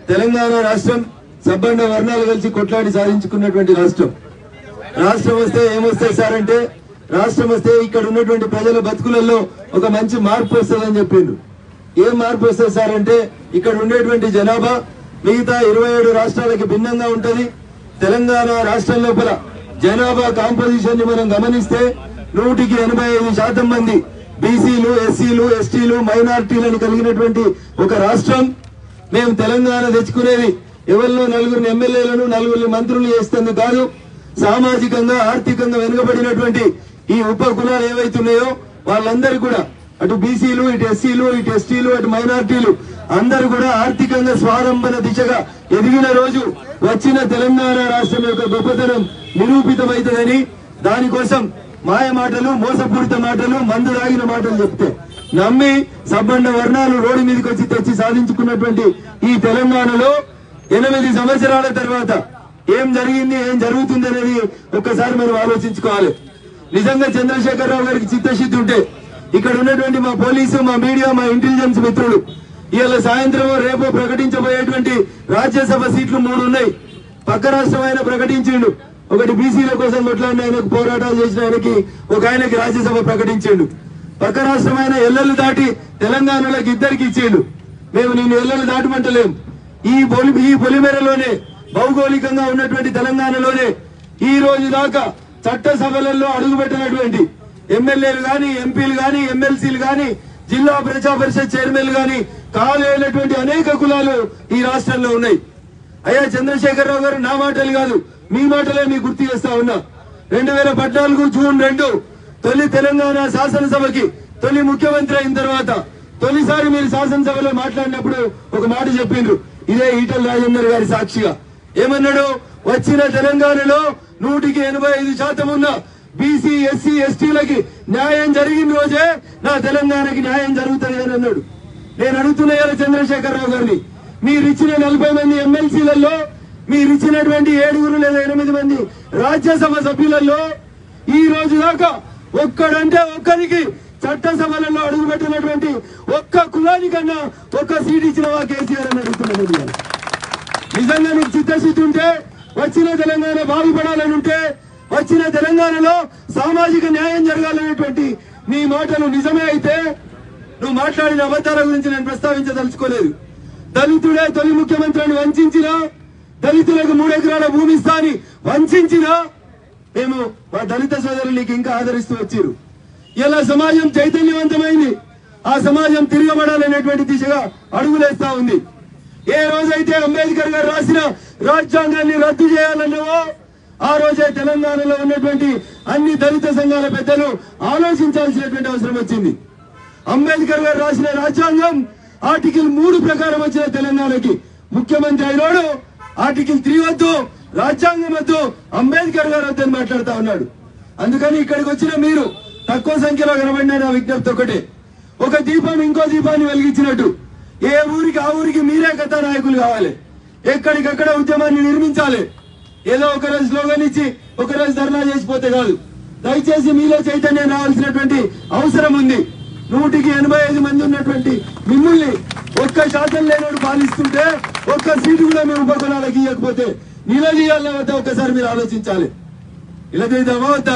తెలంగాణ రాష్ట్రం సబ్బండ వర్ణాలు కలిసి కొట్లాడి సాధించుకున్నటువంటి రాష్ట్రం రాష్ట్రం వస్తే ఏమొస్తాయి సార్ అంటే రాష్ట్రం వస్తే ఇక్కడ ఉన్నటువంటి ప్రజల బతుకులలో ఒక మంచి మార్పు వస్తుందని చెప్పిండ్రు ఏం మార్పు వస్తుంది సార్ అంటే ఇక్కడ ఉండేటువంటి జనాభా మిగతా ఇరవై ఏడు రాష్ట్రాలకి భిన్నంగా ఉంటది తెలంగాణ రాష్ట్రం లోపల జనాభా కాంపోజిషన్ ని మనం గమనిస్తే నూటికి ఎనభై ఐదు శాతం మంది బీసీలు ఎస్సీలు ఎస్టీలు మైనార్టీలను కలిగినటువంటి ఒక రాష్ట్రం మేము తెలంగాణ తెచ్చుకునేది ఎవరిలో నలుగురిని ఎమ్మెల్యేలను నలుగురిని మంత్రులు చేస్తుంది కాదు సామాజికంగా ఆర్థికంగా వెనుకబడినటువంటి ఈ ఉప కులాలు ఏవైతున్నాయో వాళ్ళందరూ కూడా అటు బీసీలు ఇటు ఎస్సీలు ఇటు ఎస్టీలు అటు మైనార్టీలు అందరూ కూడా ఆర్థికంగా స్వారంభన దిశగా ఎదిగిన రోజు వచ్చిన తెలంగాణ రాష్ట్రం యొక్క గొప్పతనం నిరూపితమైతుందని దానికోసం మాయ మాటలు మోసపూరిత మాటలు మందు దాగిన మాటలు చెప్తే నమ్మి సబ్బండ వర్ణాలు రోడ్డు మీదకి వచ్చి తెచ్చి సాధించుకున్నటువంటి ఈ తెలంగాణలో ఎనిమిది సంవత్సరాల తర్వాత ఏం జరిగింది ఏం జరుగుతుంది అనేది ఒక్కసారి మనం ఆలోచించుకోవాలి నిజంగా చంద్రశేఖరరావు గారికి చిత్తశుద్ధి ఉంటే ఇక్కడ ఉన్నటువంటి మా పోలీసు మా మీడియా మా ఇంటెలిజెన్స్ మిత్రులు ఇవాళ సాయంత్రం రేపు ప్రకటించబోయేటువంటి రాజ్యసభ సీట్లు మూడు ఉన్నాయి పక్క రాష్ట్రం ఆయన ప్రకటించిండు ఒకటి బీసీల కోసం కొట్లాడిన ఆయనకు పోరాటాలు చేసిన ఆయనకి ఒక ఆయనకి రాజ్యసభ ప్రకటించిండు పక్క రాష్ట్రం ఆయన ఎల్లలు దాటి తెలంగాణలోకి ఇద్దరికి ఇచ్చిండు మేము నేను ఎల్లలు దాటమంటలేం ఈ పొలి ఈ పొలిమేరలోనే భౌగోళికంగా ఉన్నటువంటి తెలంగాణలోనే ఈ రోజు దాకా చట్టసభలలో అడుగుపెట్టినటువంటి ఎమ్మెల్యేలు గాని ఎంపీలు గాని ఎమ్మెల్సీలు గాని జిల్లా ప్రజా పరిషత్ చైర్మన్లు గాని కాలేనటువంటి అనేక కులాలు ఈ రాష్ట్రంలో ఉన్నాయి అయ్యా చంద్రశేఖరరావు గారు నా మాటలు కాదు మీ మాటలే మీకు గుర్తు చేస్తా ఉన్నా రెండు వేల పద్నాలుగు జూన్ రెండు తొలి తెలంగాణ శాసనసభకి తొలి ముఖ్యమంత్రి అయిన తర్వాత తొలిసారి మీరు శాసనసభలో మాట్లాడినప్పుడు ఒక మాట చెప్పిండ్రు ఇదే ఈటల రాజేందర్ గారి సాక్షిగా ఏమన్నాడు వచ్చిన తెలంగాణలో నూటికి ఎనభై ఐదు శాతం ఉన్న బీసీ ఎస్సీ ఎస్టీలకి న్యాయం జరిగిన రోజే నా తెలంగాణకి న్యాయం జరుగుతుంది అని అన్నాడు నేను అడుగుతున్నా ఇవాళ చంద్రశేఖరరావు గారిని మీరు ఇచ్చిన నలభై మంది ఎమ్మెల్సీలలో మీరు ఇచ్చినటువంటి ఏడుగురు లేదా ఎనిమిది మంది రాజ్యసభ సభ్యులలో ఈ రోజు దాకా ఒక్కడంటే ఒక్కరికి చట్టసభలలో అడుగుపెట్టినటువంటి ఒక్క కులానికన్నా ఒక్క సీట్ ఇచ్చినవా కేసీఆర్ అని అడుగుతున్నాను ఇవాళ. నిజంగా నీకు చిత్తశుద్ధి ఉంటే వచ్చిన తెలంగాణ బాగుపడాలని ఉంటే వచ్చిన తెలంగాణలో సామాజిక న్యాయం జరగాలనేటువంటి నీ మాటలు నిజమే అయితే నువ్వు మాట్లాడిన అబద్ధాల గురించి నేను ప్రస్తావించదలుచుకోలేదు దళితుడే తొలి ముఖ్యమంత్రిని వంచినా దళితులకు మూడెకరాల భూమి ఇస్తా అని వంచినా మేము మా దళిత సోదరులు నీకు ఇంకా ఆదరిస్తూ వచ్చారు ఇలా సమాజం చైతన్యవంతమైంది ఆ సమాజం తిరగబడాలనేటువంటి దిశగా అడుగులేస్తా ఉంది ఏ రోజైతే అంబేద్కర్ గారు రాసిన రాజ్యాంగాన్ని రద్దు చేయాలన్నావో ఆ రోజే తెలంగాణలో ఉన్నటువంటి అన్ని దళిత సంఘాల పెద్దలు ఆలోచించాల్సినటువంటి అవసరం వచ్చింది అంబేద్కర్ గారు రాసిన రాజ్యాంగం ఆర్టికల్ మూడు ప్రకారం వచ్చిన తెలంగాణకి ముఖ్యమంత్రి అయినోడు ఆర్టికల్ త్రీ వద్దు రాజ్యాంగం వద్దు అంబేద్కర్ గారు వద్దని మాట్లాడుతా ఉన్నాడు అందుకని ఇక్కడికి వచ్చిన మీరు తక్కువ సంఖ్యలో కనబడిన నా విజ్ఞప్తి ఒకటే ఒక దీపం ఇంకో దీపాన్ని వెలిగించినట్టు ఏ ఊరికి ఆ ఊరికి మీరే కథానాయకులు కావాలి ఎక్కడికక్కడ ఉద్యమాన్ని నిర్మించాలి ఏదో ఒక రోజు స్లోగన్ ఇచ్చి ఒక రోజు ధర్నా చేసిపోతే కాదు దయచేసి మీలో చైతన్యం రావాల్సినటువంటి అవసరం ఉంది నూటికి ఎనభై ఐదు మంది ఉన్నటువంటి మిమ్మల్ని ఒక్క శాతం లేనోడు పాలిస్తుంటే ఒక్క సీటు కూడా మేము ఉపకులాలకు ఇవ్వకపోతే నిలదీయాలన్న వద్ద ఒక్కసారి మీరు ఆలోచించాలి నిలదీద్దామా వద్దా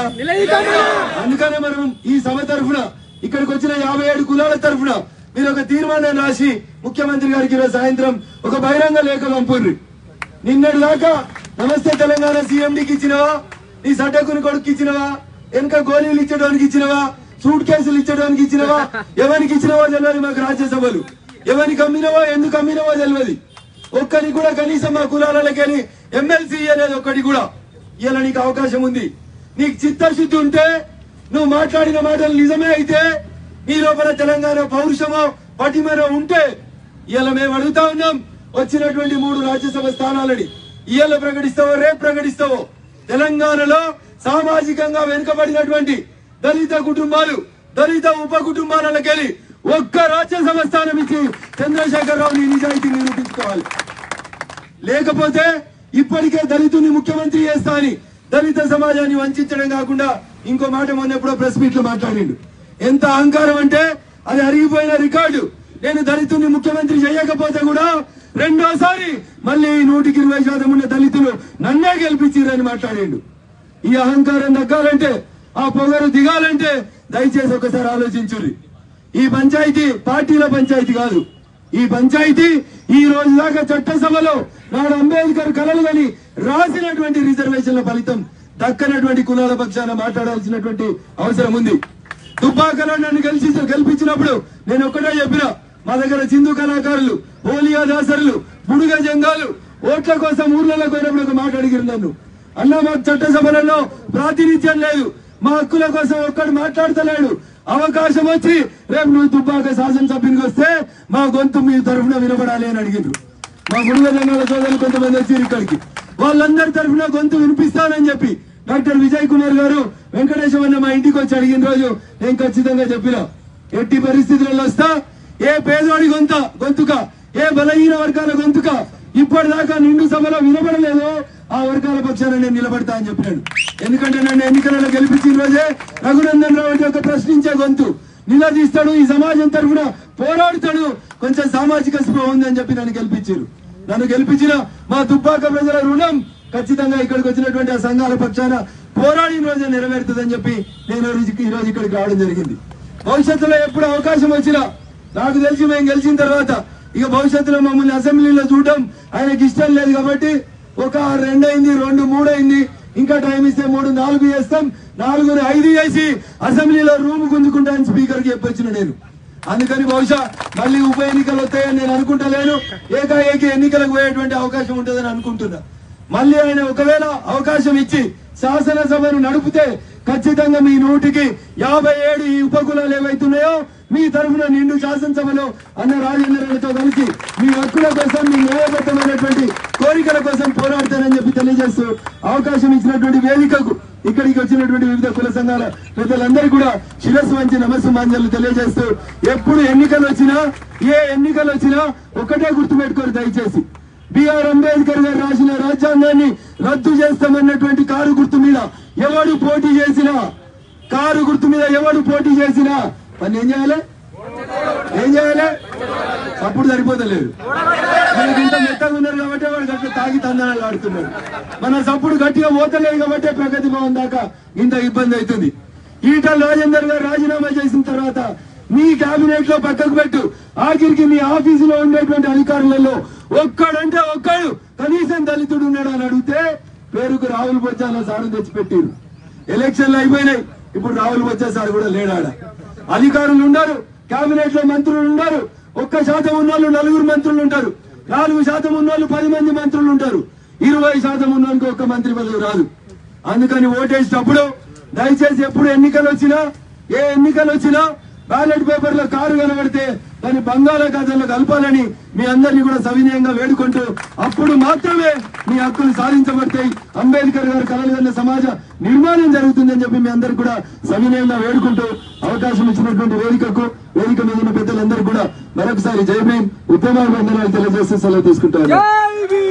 అందుకనే మనం ఈ సభ తరఫున ఇక్కడికి వచ్చిన యాభై ఏడు కులాల తరఫున మీరు ఒక తీర్మానం రాసి ముఖ్యమంత్రి గారికి ఈరోజు సాయంత్రం ఒక బహిరంగ లేఖ పంపుర్రి నిన్నటి దాకా నమస్తే తెలంగాణ సీఎండికి ఇచ్చినవా నీ సడ్డకుని కొడుకు ఇచ్చినవా వెనక గోళీలు ఇచ్చడానికి ఇచ్చినవా సూట్ కేసులు ఇచ్చడానికి ఇచ్చినవా ఎవరికి ఇచ్చినవో తెలియదు మాకు రాజ్యసభలు ఎవరికి అమ్మినవో ఎందుకు అమ్మినవో తెలియదు ఒక్కరికి కూడా కనీసం మా కులాలకెళ్ళి ఎమ్మెల్సీ అనేది ఒక్కటి కూడా ఇలా నీకు అవకాశం ఉంది నీకు చిత్తశుద్ధి ఉంటే నువ్వు మాట్లాడిన మాటలు నిజమే అయితే నీ లోపల తెలంగాణ పౌరుషమో పటిమనో ఉంటే ఇవాళ మేము అడుగుతా ఉన్నాం వచ్చినటువంటి మూడు రాజ్యసభ స్థానాలని ఇవాళ ప్రకటిస్తావో రేపు ప్రకటిస్తావో తెలంగాణలో సామాజికంగా వెనుకబడినటువంటి దళిత కుటుంబాలు దళిత ఉప కుటుంబాలకెళ్ళి ఒక్క రాజ్యసభ స్థానం ఇచ్చి చంద్రశేఖర్ రావు నీ నిజాయితీ నిరూపించుకోవాలి లేకపోతే ఇప్పటికే దళితుని ముఖ్యమంత్రి చేస్తా అని దళిత సమాజాన్ని వంచడం కాకుండా ఇంకో మాట మొన్న ఎప్పుడో ప్రెస్ మీట్ లో మాట్లాడిండు ఎంత అహంకారం అంటే అది అరిగిపోయిన రికార్డు నేను దళితుని ముఖ్యమంత్రి చేయకపోతే కూడా రెండోసారి మళ్ళీ ఈ నూటికి ఇరవై శాతం ఉన్న దళితులు నన్నే గెలిపించిరని మాట్లాడిండు ఈ అహంకారం తగ్గాలంటే ఆ పొగరు దిగాలంటే దయచేసి ఒకసారి ఆలోచించుర్రి ఈ పంచాయతీ పార్టీల పంచాయతీ కాదు ఈ పంచాయతీ ఈ రోజు దాకా చట్టసభలో నాడు అంబేద్కర్ కలలు గని రాసినటువంటి రిజర్వేషన్ల ఫలితం దక్కనటువంటి కులాల పక్షాన మాట్లాడాల్సినటువంటి అవసరం ఉంది దుబ్బాకలో నన్ను గెలిచి గెలిపించినప్పుడు నేను ఒక్కటే చెప్పిన మా దగ్గర సింధు కళాకారులు హోలియా దాసరులు బుడుగ జంగాలు ఓట్ల కోసం ఊర్లలో పోయినప్పుడు ఒక మాట అడిగిరు నన్ను అన్న మాకు చట్టసభలలో ప్రాతినిధ్యం లేదు మా హక్కుల కోసం ఒక్కడు మాట్లాడతలేడు అవకాశం వచ్చి రేపు నువ్వు దుబ్బాక శాసనసభ్యునికి వస్తే మా గొంతు మీ తరఫున వినపడాలి అని అడిగిండ్రు మా ముడుగ జంగాల సోదరులు కొంతమంది వచ్చారు ఇక్కడికి వాళ్ళందరి తరఫున గొంతు వినిపిస్తానని చెప్పి డాక్టర్ విజయ్ కుమార్ గారు వెంకటేశ్వర అన్న మా ఇంటికి వచ్చి అడిగిన రోజు నేను ఖచ్చితంగా చెప్పిన ఎట్టి పరిస్థితులలో వస్తా ఏ పేదవాడి గొంత గొంతుక ఏ బలహీన వర్గాల గొంతుక ఇప్పటిదాకా నిండు సభలో వినబడలేదు ఆ వర్గాల పక్షాన నేను నిలబడతా అని చెప్పినాడు ఎందుకంటే నన్ను ఎన్నికలలో గెలిపించిన రోజే రఘునందన్ రావు అంటే ఒక ప్రశ్నించే గొంతు నిలదీస్తాడు ఈ సమాజం తరఫున పోరాడుతాడు కొంచెం సామాజిక స్పృహ ఉందని చెప్పి నన్ను గెలిపించారు నన్ను గెలిపించిన మా దుబ్బాక ప్రజల రుణం ఖచ్చితంగా ఇక్కడికి వచ్చినటువంటి ఆ సంఘాల పక్షాన పోరాడిన రోజే నెరవేరుతుందని చెప్పి నేను ఈ రోజు- ఈ రోజు ఇక్కడికి రావడం జరిగింది భవిష్యత్తులో ఎప్పుడు అవకాశం వచ్చినా నాకు తెలిసి మేము గెలిచిన తర్వాత ఇక భవిష్యత్తులో మమ్మల్ని అసెంబ్లీలో చూడడం ఆయనకి ఇష్టం లేదు కాబట్టి ఒక రెండు అయింది రెండు మూడు అయింది ఇంకా టైం ఇస్తే మూడు నాలుగు చేస్తాం నాలుగు ఐదు చేసి అసెంబ్లీలో రూమ్ గుంజుకుంటాను స్పీకర్ కి చెప్పొచ్చిన నేను అందుకని బహుశా మళ్ళీ ఉప ఎన్నికలు వస్తాయని నేను అనుకుంటలేను ఏకాఏకి ఎన్నికలకు పోయేటువంటి అవకాశం ఉంటుందని అనుకుంటున్నా మళ్ళీ ఆయన ఒకవేళ అవకాశం ఇచ్చి శాసనసభను నడిపితే ఖచ్చితంగా మీ నూటికి యాభై ఏడు ఈ ఉపకులాలు ఏవైతున్నాయో మీ తరఫున నిండు శాసనసభలో అన్న రాజేంద్రతో కలిసి మీ హక్కుల కోసం మీ న్యాయబద్ధమైనటువంటి కోరికల కోసం పోరాడతానని చెప్పి తెలియజేస్తూ అవకాశం ఇచ్చినటువంటి వేదికకు ఇక్కడికి వచ్చినటువంటి వివిధ కుల సంఘాల పెద్దలందరూ కూడా శిరస్సు వంచి నమస్సుమాంజలు తెలియజేస్తూ ఎప్పుడు ఎన్నికలు వచ్చినా ఏ ఎన్నికలు వచ్చినా ఒకటే గుర్తుపెట్టుకోరు దయచేసి బిఆర్ అంబేద్కర్ గారు రాసిన రాజ్యాంగాన్ని రద్దు చేస్తామన్నటువంటి కారు గుర్తు మీద ఎవడు పోటీ చేసినా కారు గుర్తు మీద ఎవడు పోటీ చేసినా పని ఏం చేయాలి ఏం చేయాలి అప్పుడు సరిపోతలేదు మనకి ఇంత మెత్తగా ఉన్నారు కాబట్టి వాడు గట్ల తాగి తందనాలు ఆడుతున్నాడు మన సప్పుడు గట్టిగా పోతలేదు కాబట్టి ప్రగతి భవన్ దాకా ఇంత ఇబ్బంది అవుతుంది ఈటల రాజేందర్ గారు రాజీనామా చేసిన తర్వాత మీ కేబినెట్ లో పక్కకు పెట్టు ఆఖరికి మీ ఆఫీసులో ఉండేటువంటి అధికారులలో ఒక్కడంటే ఒక్కడు కనీసం దళితుడు ఉన్నాడు అని అడిగితే పేరుకు రాహుల్ బొచ్చాల సారు తెచ్చిపెట్టిరు ఎలక్షన్లు అయిపోయినాయి ఇప్పుడు రాహుల్ బొచ్చా సార్ కూడా లేడాడ అధికారులు ఉన్నారు కేబినెట్ లో మంత్రులు ఉన్నారు ఒక్క శాతం ఉన్న వాళ్ళు నలుగురు మంత్రులు ఉంటారు నాలుగు శాతం ఉన్న వాళ్ళు పది మంది మంత్రులు ఉంటారు ఇరవై శాతం ఉన్న వాళ్ళకి ఒక్క మంత్రి పదవి రాదు అందుకని ఓటేసేటప్పుడు దయచేసి ఎప్పుడు ఎన్నికలు వచ్చినా ఏ ఎన్నికలు వచ్చినా బ్యాలెట్ పేపర్ లో కారు కనబడితే దాన్ని బంగాళాఖాతంలో కలపాలని మీ అందరినీ కూడా సవినయంగా వేడుకుంటూ అప్పుడు మాత్రమే మీ హక్కులు సాధించబడతాయి అంబేద్కర్ గారు కలలుగన్న సమాజ నిర్మాణం జరుగుతుందని చెప్పి మీ అందరికి కూడా సవినయంగా వేడుకుంటూ అవకాశం ఇచ్చినటువంటి వేదికకు వేదిక మీద ఉన్న పెద్దలందరూ కూడా మరొకసారి జై భీమ్ ఉద్యమ వందనాలు తెలియజేస్తూ సెలవు తీసుకుంటారు జై భీమ్